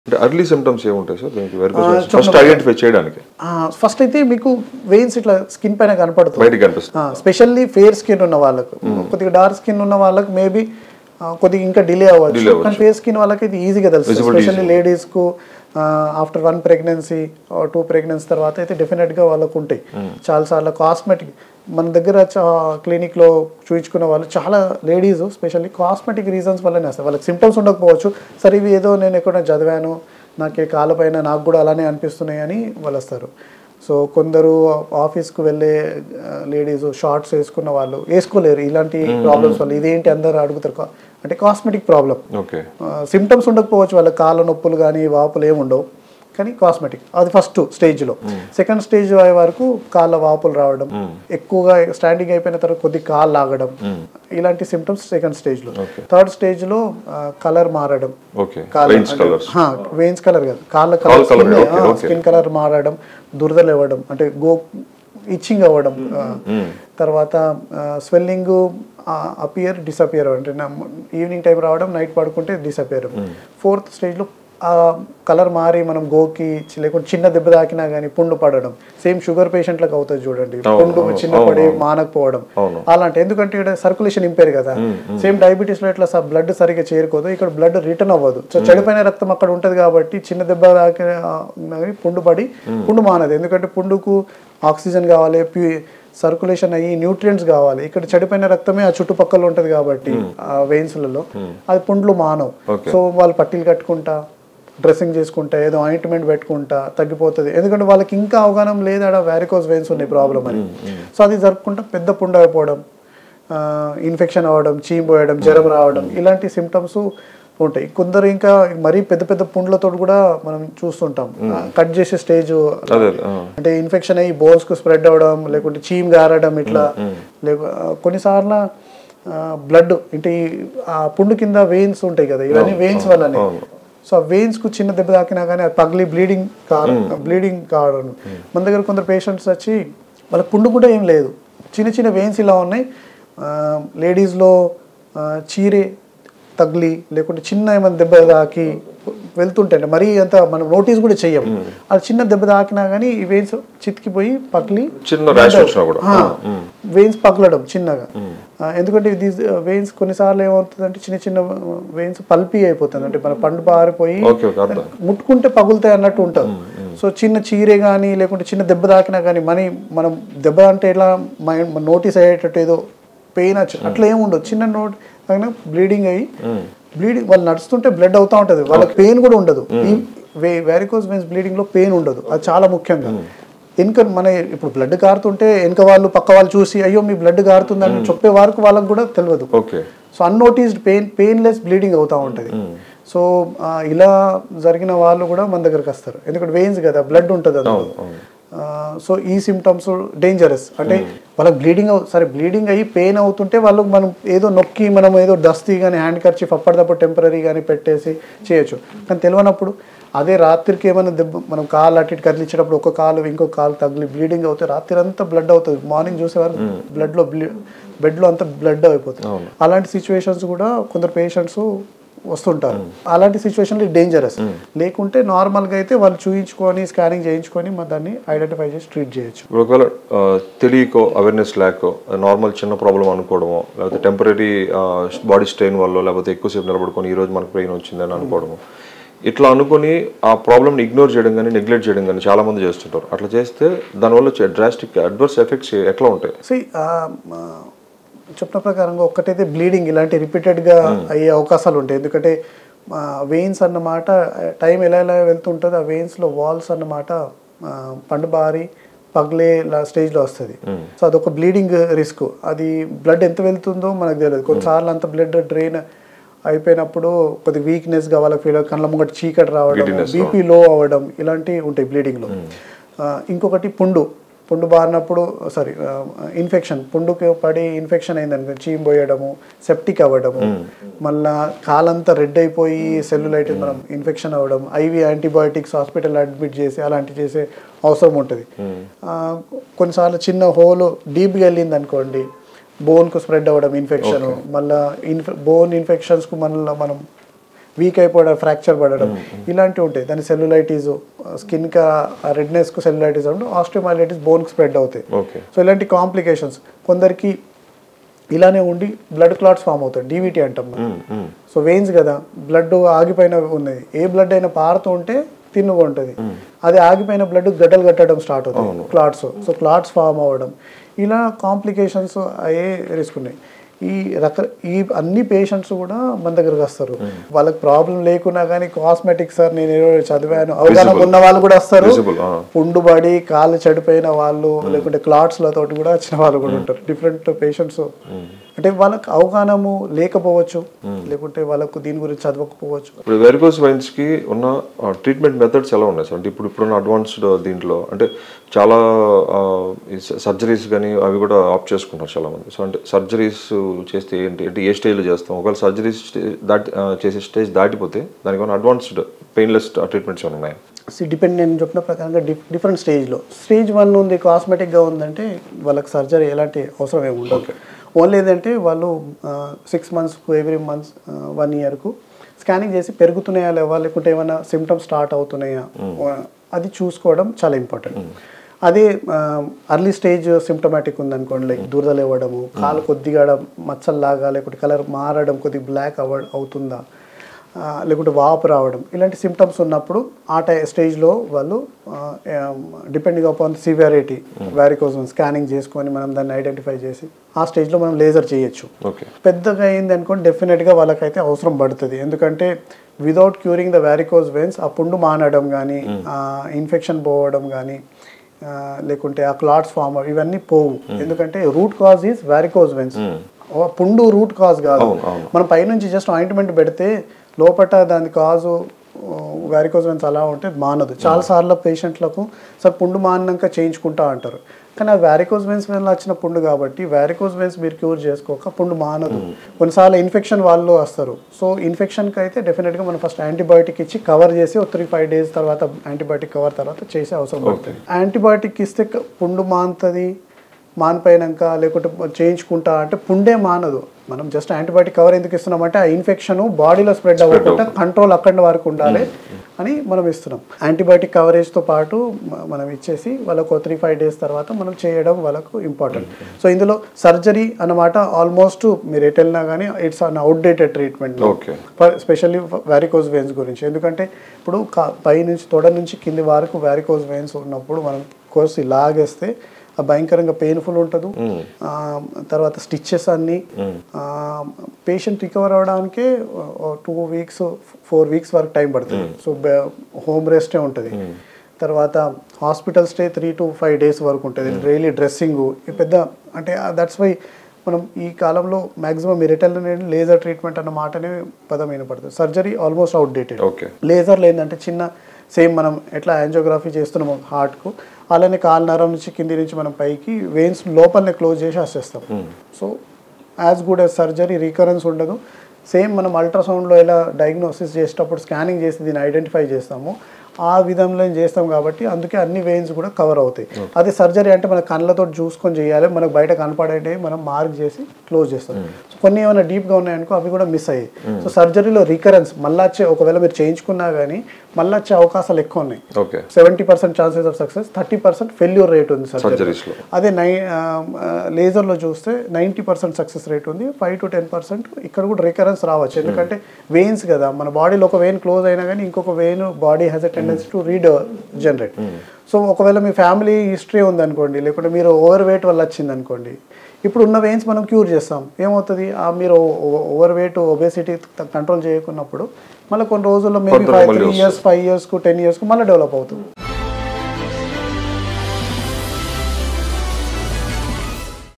అంటే early symptoms ఏముంటాయి sir దీనికి ఫస్ట్ ఐడెంటిఫై చేయడానికి ఫస్ట్ అయితే మీకు వెయిన్స్ ఇట్లా స్కిన్ పైన కనపడుతుంది బయటికి కనిపిస్తుంది స్పెషల్లీ ఫేర్ స్కిన్ ఉన్న వాళ్ళకు కొద్దిగా డార్క్ స్కిన్ ఉన్న వాళ్ళకి మేబీ కొద్దిగా ఇంకా డిలే అవ్వచ్చు కానీ ఫేర్ స్కిన్ వాళ్ళకి ఇది ఈజీగా తెలుస్తుంది ఎస్పెషల్లీ లేడీస్ కు after one pregnancy two pregnancy తర్వాత అయితే డెఫినెట్ గా వాళ్ళకు ఉంటాయి చాలా సార్లు కాస్మెటిక్ మన దగ్గర క్లినిక్ లో చూయించుకున్న వాళ్ళు చాలా లేడీస్ స్పెషల్లీ కాస్మెటిక్ రీజన్స్ వల్లనే వస్తాయి వాళ్ళకి సిమ్టమ్స్ ఉండకపోవచ్చు సరే ఇవి ఏదో నేను ఎక్కడ చదివాను నాకు కాళ్ళపైన నాకు కూడా అలానే అనిపిస్తున్నాయి అని వాళ్ళు వస్తారు సో కొందరు ఆఫీస్కి వెళ్ళే లేడీస్ షార్ట్స్ వేసుకున్న వాళ్ళు వేసుకోలేరు ఇలాంటి ప్రాబ్లమ్స్ వల్ల ఇదేంటి అందరు అడుగుతారు కా- అంటే కాస్మెటిక్ ప్రాబ్లం ఓకే సిమ్టమ్స్ ఉండకపోవచ్చు వాళ్ళ కాళ్ళ నొప్పులు కానీ వాపులు ఏమి ఉండవు కానీ కాస్మెటిక్ అది ఫస్ట్ స్టేజ్లో సెకండ్ స్టేజ్ అయ్యే వరకు కాళ్ళ వాపులు రావడం ఎక్కువగా స్టాండింగ్ అయిపోయిన తర్వాత కొద్ది కాళ్ళు లాగడం ఇలాంటి సిమ్టమ్స్ సెకండ్ స్టేజ్లో థర్డ్ స్టేజ్లో కలర్ మారడం okay range colours veins colour కాదు కాళ్ళ కాళ్ళ colour, colour okay, okay. Skin colour మారడం దురదలు ఇవ్వడం అంటే గో ఇచ్చింగ్ అవ్వడం ఆ, తర్వాత స్వెల్లింగ్ అపియర్ డిసపియర్ అంటే ఈవినింగ్ టైం రావడం నైట్ పడుకుంటే డిసపియర్ ఫోర్త్ స్టేజ్లో ఆ కలర్ మారి మనం గోకి చి- లేకుంటే చిన్న దెబ్బ తాకినా కానీ పుండు పడడం సేమ్ షుగర్ పేషెంట్లకు అవుతుంది చూడండి పుండు చిన్న పడి మానకపోవడం అలాంటి ఎందుకంటే ఇక్కడ సర్కులేషన్ ఇంపేర్ కదా సేమ్ డయాబెటీస్ లో ఇట్లా బ్లడ్ సరిగ్గా చేరుకోదు ఇక్కడ బ్లడ్ రిటర్న్ అవ్వదు సో చెడిపోయిన రక్తం అక్కడ ఉంటది కాబట్టి చిన్న దెబ్బ తాకిన కానీ పుండు పడి పుండు మానదు ఎందుకంటే పుండుకు ఆక్సిజన్ కావాలి సర్కులేషన్ అయ్యి న్యూట్రియంట్స్ కావాలి ఇక్కడ చెడిపోయిన రక్తమే ఆ చుట్టుపక్కల ఉంటది కాబట్టి ఆ వెయిన్స్లలో అది పుండ్లు మానవు సో వాళ్ళు పట్టీలు కట్టుకుంటా డ్రెస్సింగ్ చేసుకుంటా ఏదో ఆయింట్మెంట్ పెట్టుకుంటా తగ్గిపోతుంది ఎందుకంటే వాళ్ళకి ఇంకా అవగాహన లేదు ఆడ వ్యారికోస్ వెయిన్స్ ఉన్నాయి ప్రాబ్లం అని సో అది జరుపుకుంటా పెద్ద పుండు అయిపోవడం ఇన్ఫెక్షన్ అవ్వడం చీమ్ పోయడం జ్వరం రావడం ఇలాంటి సిమ్టమ్స్ ఉంటాయి కొందరు ఇంకా మరీ పెద్ద పెద్ద పుండ్లతో కూడా మనం చూస్తుంటాం కట్ చేసే స్టేజ్ అదే ఆ. అంటే ఇన్ఫెక్షన్ అయ్యి బోన్స్ కు స్ప్రెడ్ అవ్వడం లేకుంటే చీమ్ గారడం ఇట్లా లేక కొన్నిసార్లు బ్లడ్ అంటే ఈ ఆ పుండు కింద వెయిన్స్ ఉంటాయి కదా ఇవన్నీ వెయిన్స్ వల్లనే సో ఆ వెయిన్స్ కు చిన్న దెబ్బ తాకినా కానీ అది పగిలి బ్లీడింగ్ బ్లీడింగ్ కావడం మన దగ్గర కొందరు పేషెంట్స్ వచ్చి వాళ్ళ పుండు కూడా ఏం లేదు చిన్న చిన్న వెయిన్స్ ఇలా ఉన్నాయి లేడీస్లో చీరే తగిలి లేకుంటే చిన్న ఏమైనా దెబ్బ తాకి వెళ్తుంటాయి మరీ అంత మనం నోటీస్ కూడా చెయ్యం అది చిన్న దెబ్బ తాకినా కానీ ఈ వెయిన్స్ చితికిపోయి పగిలి చిన్న ర్యాష్ వచ్చినా కూడా వెయిన్స్ పగలడం చిన్నగా ఆ, ఎందుకంటే ఇది వెయిన్స్ కొన్నిసార్లు ఏమవుతుందంటే చిన్న చిన్న వెయిన్స్ పల్పీ అయిపోతుంది అంటే మన పండు పారిపోయి ఓకే ఓకే అర్థం ముట్టుకుంటే పగులుతాయి అన్నట్టు ఉంటుంది సో చిన్న చీరే కానీ లేకుంటే చిన్న దెబ్బ తాకినా కానీ మనీ మనం దెబ్బ అంటే ఎలా మైండ్ నోటీస్ అయ్యేటట్టు ఏదో పెయిన్ వచ్చు అట్లా ఏమి ఉండదు చిన్న నోట్ బ్లీడింగ్ అయ్యి బ్లీడింగ్ వాళ్ళు నడుస్తుంటే బ్లడ్ అవుతా ఉంటది వాళ్ళకి పెయిన్ కూడా ఉండదు ఈ వ్యారికోస్ వెయిన్స్ బ్లీడింగ్ లో పెయిన్ ఉండదు అది చాలా ముఖ్యంగా వెనుక మన ఇప్పుడు బ్లడ్ కారుతుంటే వెనుక వాళ్ళు పక్క వాళ్ళు చూసి అయ్యో మీ బ్లడ్ కారుతుందని చెప్పే వరకు వాళ్ళకి కూడా తెలియదు okay so unnoticed pain painless bleeding అవుతూ ఉంటుంది సో ఆ, ఇలా జరిగిన వాళ్ళు కూడా మన దగ్గరకు వస్తారు ఎందుకంటే వెయిన్స్ కదా బ్లడ్ ఉంటుంది అందులో ఆ, సో ఈ సిమ్టమ్స్ డేంజరస్ అంటే వాళ్ళకి బ్లీడింగ్ సరే బ్లీడింగ్ అయ్యి పెయిన్ అవుతుంటే వాళ్ళకి మనం ఏదో నొక్కి మనం ఏదో దస్తీ కానీ హ్యాండ్ ఖర్చు అప్పటిదప్పుడు టెంపరీ కానీ పెట్టేసి చేయొచ్చు కానీ తెలియనప్పుడు అదే రాత్రికి ఏమైనా దెబ్బ మనం కాలు అటు ఇటు కదిలించేటప్పుడు ఒక కాలు ఇంకో కాలు తగిలి బ్లీడింగ్ అవుతే రాత్రి అంతా బ్లడ్ అవుతుంది మార్నింగ్ చూసే వరకు బ్లడ్లో బ్లీ బెడ్లో అంతా బ్లడ్ అయిపోతుంది అలాంటి సిచ్యువేషన్స్ కూడా కొందరు పేషెంట్స్ వస్తుంటారు అలాంటి సిచ్యువేషన్లో డేంజరస్ లేకుంటే నార్మల్గా అయితే వాళ్ళు చూయించుకొని స్కానింగ్ చేయించుకొని మన దాన్ని ఐడెంటిఫై చేసి ట్రీట్ చేయొచ్చు ఇప్పుడు ఒకవేళ ఆ, తెలియకో అవేర్నెస్ లేకో నార్మల్ చిన్న ప్రాబ్లం అనుకోవడమో లేకపోతే టెంపరీ బాడీ స్ట్రెయిన్ వల్ల లేకపోతే ఎక్కువసేపు నిలబడుకొని ఈ రోజు మనకు పెయిన్ వచ్చిందని అనుకోవడము ఇట్లా అనుకొని ఆ ప్రాబ్లమ్ని ఇగ్నోర్ చేయడం కానీ నెగ్లెక్ట్ చేయడం కానీ చాలా మంది చేస్తుంటారు అట్లా చేస్తే దానివల్ల డ్రాస్టిక్ అడ్వర్స్ ఎఫెక్ట్స్ ఎట్లా ఉంటాయి సో చెప్పిన ప్రకారంగా ఒక్కటైతే బ్లీడింగ్ ఇలాంటి రిపీటెడ్గా అయ్యే అవకాశాలు ఉంటాయి ఎందుకంటే వెయిన్స్ అన్నమాట టైం ఎలా ఎలా వెళ్తుంటుందో ఆ వెయిన్స్లో వాల్స్ అన్నమాట ఆ, పండు బారి పగిలే స్టేజ్లో వస్తుంది సో అదొక బ్లీడింగ్ రిస్క్ అది బ్లడ్ ఎంత వెళ్తుందో మనకు తెలియదు కొన్నిసార్లు అంత బ్లడ్ డ్రైన్ అయిపోయినప్పుడు కొద్ది వీక్నెస్గా వాళ్ళకి ఫీల్ కళ్ళ ముంగట చీకటి రావడం బీపీ లో అవ్వడం ఇలాంటివి ఉంటాయి బ్లీడింగ్లో ఇంకొకటి పుండు పుండు బారినప్పుడు సారీ ఇన్ఫెక్షన్ పుండుకి పడి ఇన్ఫెక్షన్ అయిందనుకో చీమ్ పోయడము సెప్టిక్ అవ్వడము మళ్ళా కాలంతా రెడ్ అయిపోయి సెల్యులైట్ మనం ఇన్ఫెక్షన్ అవ్వడం ఐవి యాంటీబయాటిక్స్ హాస్పిటల్ అడ్మిట్ చేసి అలాంటి చేసే అవసరం ఉంటుంది ఆ, కొన్నిసార్లు చిన్న హోల్ డీప్గా వెళ్ళింది అనుకోండి బోన్కు స్ప్రెడ్ అవ్వడం ఇన్ఫెక్షన్ మళ్ళా ఇన్ఫె బోన్ ఇన్ఫెక్షన్స్కు మళ్ళీ మనం వీక్ అయిపోవడం ఫ్రాక్చర్ పడడం ఇలాంటివి ఉంటాయి దాని సెల్యులైటిస్ స్కిన్ కి రెడ్నెస్ కు సెల్యులైటిస్ అంటే ఆస్ట్రోమైలైటిస్ బోన్ స్ప్రెడ్ అవుతాయి ఓకే సో ఇలాంటి కాంప్లికేషన్స్ కొందరికి ఇలానే ఉండి బ్లడ్ క్లాట్స్ ఫామ్ అవుతాయి డీవీటీ అంటాం మనం సో వెయిన్స్ కదా బ్లడ్ ఆగిపోయిన ఉన్నది ఏ బ్లడ్ అయినా పారుతూ ఉంటే తిన్నుగా ఉంటుంది అది ఆగిపోయిన బ్లడ్ గడ్డలు కట్టడం స్టార్ట్ అవుతుంది క్లాట్స్ సో క్లాట్స్ ఫామ్ అవ్వడం ఇలా కాంప్లికేషన్స్ అయ్యే రిస్క్ ఉన్నాయి ఈ రక ఈ అన్ని పేషెంట్స్ కూడా మన దగ్గరకు వస్తారు వాళ్ళకి ప్రాబ్లం లేకున్నా కానీ కాస్మెటిక్ సార్ నేను ఏదో చదివాను అవగాహన ఉన్న వాళ్ళు కూడా వస్తారు Visible, ఆ. పుండుబడి కాళ్ళు చెడిపోయిన వాళ్ళు లేకుంటే క్లాట్స్ లతోటి కూడా వచ్చిన వాళ్ళు కూడా ఉంటారు డిఫరెంట్ పేషెంట్స్ అంటే వాళ్ళకి అవగాహనము లేకపోవచ్చు లేకుంటే వాళ్ళకు దీని గురించి చదవకపోవచ్చు ఇప్పుడు వెరికోస్ వైన్స్ కి ఉన్న ట్రీట్మెంట్ మెథడ్స్ ఎలా ఉన్నాయి సార్ అంటే ఇప్పుడు ఇప్పుడున్న అడ్వాన్స్డ్ దీంట్లో అంటే చాలా సర్జరీస్ కానీ అవి కూడా ఆప్ చేసుకుంటారు చాలా మంది సో అంటే సర్జరీస్ చేస్తే ఏంటి అంటే ఏ స్టేజ్లో చేస్తాం ఒకవేళ సర్జరీస్ దాటి ఆ, చేసే స్టేజ్ దాటిపోతే దానికి ఉన్న అడ్వాన్స్డ్ పెయిన్లెస్ ట్రీట్మెంట్స్ ఏమైనా ఉన్నాయి సి డిపెండ్ నేను చెప్పిన ప్రకారంగా డిఫ్ డిఫరెంట్ స్టేజ్లో స్టేజ్ వన్ ఉంది కాస్మెటిక్గా ఉందంటే వాళ్ళకి సర్జరీ ఎలాంటి అవసరం ఏమి ఉండదు ఓన్లీ ఏంటంటే వాళ్ళు సిక్స్ మంత్స్కు ఎవ్రీ మంత్స్ వన్ ఇయర్కు స్కానింగ్ చేసి పెరుగుతున్నాయా లేవా లేకుంటే ఏమైనా సిమ్టమ్స్ స్టార్ట్ అవుతున్నాయా అది చూసుకోవడం చాలా ఇంపార్టెంట్ అదే అర్లీ స్టేజ్ సిమ్టమాటిక్ ఉందనుకోండి లైక్ దురదలు ఇవ్వడము కాలు కొద్దిగా మచ్చల్లాగా లేకుంటే కలర్ మారడం కొద్దిగా బ్లాక్ అవ అవుతుందా ఆ, లేకుంటే వాపు రావడం ఇలాంటి సిమ్టమ్స్ ఉన్నప్పుడు ఆ టై స్టేజ్లో వాళ్ళు depending upon severity varicose scanning చేసుకొని మనం దాన్ని ఐడెంటిఫై చేసి ఆ స్టేజ్లో మనం లేజర్ చేయొచ్చు ఓకే పెద్దగా అయింది అనుకోండి డెఫినెట్గా వాళ్ళకైతే అవసరం పడుతుంది ఎందుకంటే without curing the varicose veins ఆ పుండు మానడం కానీ ఇన్ఫెక్షన్ పోవడం కానీ లేకుంటే ఆ క్లాట్స్ ఫామ్ ఇవన్నీ పోవు ఎందుకంటే root cause is varicose veins పుండు రూట్ కాజ్ కాదు అవును, అవును. మనం పైనుంచి జస్ట్ ఆయింట్మెంట్ పెడితే లోపట దాని కాజు వ్యారికోజ్ వెన్స్ అలా ఉంటే మానదు చాలా సార్లు పేషెంట్లకు సార్ పుండు మాన్నాక చేయించుకుంటా అంటారు కానీ ఆ వ్యారికోజ్ వెన్స్ వల్ల వచ్చిన పుండు కాబట్టి వ్యారికోజ్ వెన్స్ మీరు క్యూర్ చేసుకోక పుండు మానదు కొన్నిసార్లు ఇన్ఫెక్షన్ వాళ్ళు వస్తారు సో ఇన్ఫెక్షన్కి అయితే డెఫినెట్గా మనం ఫస్ట్ యాంటీబయాటిక్ ఇచ్చి కవర్ చేసి ఒక త్రీ ఫైవ్ డేస్ తర్వాత యాంటీబయాటిక్ కవర్ తర్వాత చేసే అవసరం పడుతుంది యాంటీబయాటిక్ ఇస్తే క- పుండు మానుతుంది మానిపోయినాక లేకుంటే చేయించుకుంటా అంటే పుండే మానదు మనం జస్ట్ యాంటీబయాటిక్ కవర్ ఎందుకు ఇస్తున్నామంటే ఆ ఇన్ఫెక్షన్ బాడీలో స్ప్రెడ్ అవ్వకుండా కంట్రోల్ అక్కడి వరకు ఉండాలి అని మనం ఇస్తున్నాం యాంటీబయాటిక్ కవరేజ్తో పాటు మ- మనం ఇచ్చేసి వాళ్ళకు త్రీ ఫైవ్ డేస్ తర్వాత మనం చేయడం వాళ్ళకు ఇంపార్టెంట్ సో ఇందులో సర్జరీ అన్నమాట ఆల్మోస్ట్ మీరు ఎటు వెళ్ళినా కానీ it's un outdated treatment okay specially varicose veins గురించి ఎందుకంటే ఇప్పుడు కా- పై నుంచి తొడ నుంచి కింది వరకు వ్యారికోజ్ వెయిన్స్ ఉన్నప్పుడు మనం కోసి లాగేస్తే ఆ భయంకరంగా పెయిన్ఫుల్ ఉంటుంది ఆ, తర్వాత స్టిచ్చెస్ అన్ని పేషెంట్ రికవర్ అవడానికే టూ వీక్స్ ఫోర్ వీక్స్ వరకు టైం పడుతుంది సో హోమ్ రెస్టే ఉంటుంది తర్వాత hospital stay three to five days వరకు ఉంటుంది డైలీ డ్రెస్సింగ్ పెద్ద అంటే దట్స్ వై మనం ఈ కాలంలో మాక్సిమం మెరిటల్ లేజర్ ట్రీట్మెంట్ అన్న మాటనే పదం వినపడుతుంది సర్జరీ ఆల్మోస్ట్ అవుట్డేటెడ్ ఓకే లేజర్లు ఏంటంటే చిన్న సేమ్ మనం ఎట్లా యాంజియోగ్రఫీ చేస్తున్నాము హార్ట్కు అలానే కాలు నరం నుంచి కింది నుంచి మనం పైకి వెయిన్స్ లోపలనే క్లోజ్ చేసి వచ్చేస్తాం so as good as surgery recurrence ఉండదు సేమ్ మనం అల్ట్రాసౌండ్లో ఎలా డయాగ్నోసిస్ చేసేటప్పుడు స్కానింగ్ చేసి దీన్ని ఐడెంటిఫై చేస్తాము ఆ విధంలో చేస్తాం కాబట్టి అందుకే అన్ని వెయిన్స్ కూడా కవర్ అవుతాయి అదే సర్జరీ అంటే మన కళ్ళతో చూసుకొని చేయాలి మనకు బయట కనపడేవి మనం మార్క్ చేసి క్లోజ్ చేస్తాం సో కొన్ని ఏమైనా డీప్గా ఉన్నాయనుకో అవి కూడా మిస్ అయ్యాయి సో సర్జరీలో రికరెన్స్ మళ్ళీ వచ్చే ఒకవేళ మీరు చేయించుకున్నా కానీ మళ్ళీ వచ్చే అవకాశాలు ఎక్కువ ఉన్నాయి okay seventy percent chances of success thirty percent failure rate ఉంది సర్జరీ సర్జరీస్ లో అదే నై లేజర్లో చూస్తే నైంటీ పర్సెంట్ సక్సెస్ రేట్ ఉంది ఫైవ్ టు టెన్ పర్సెంట్ ఇక్కడ కూడా రికరెన్స్ రావచ్చు ఎందుకంటే వెయిన్స్ కదా మన బాడీలో ఒక వెయిన్ క్లోజ్ అయినా కానీ ఇంకొక vein body has a tendency to regenerate so ఒకవేళ మీ ఫ్యామిలీ హిస్టరీ ఉందనుకోండి లేకుంటే మీరు ఓవర్ వెయిట్ వల్ల వచ్చింది అనుకోండి ఇప్పుడు ఉన్న వెయిన్స్ మనం క్యూర్ చేస్తాం ఏమవుతుంది ఆ మీరు ఓవర్ వెయిట్ ఒబేసిటీ కంట్రోల్ చేయకున్నప్పుడు మళ్ళీ కొన్ని రోజుల్లో మేబీ Further ఫైవ్ మళ్ళీ త్రీ ఇయర్స్ ఫైవ్ ఇయర్స్కు టెన్ ఇయర్స్కు మళ్ళీ డెవలప్ అవుతుంది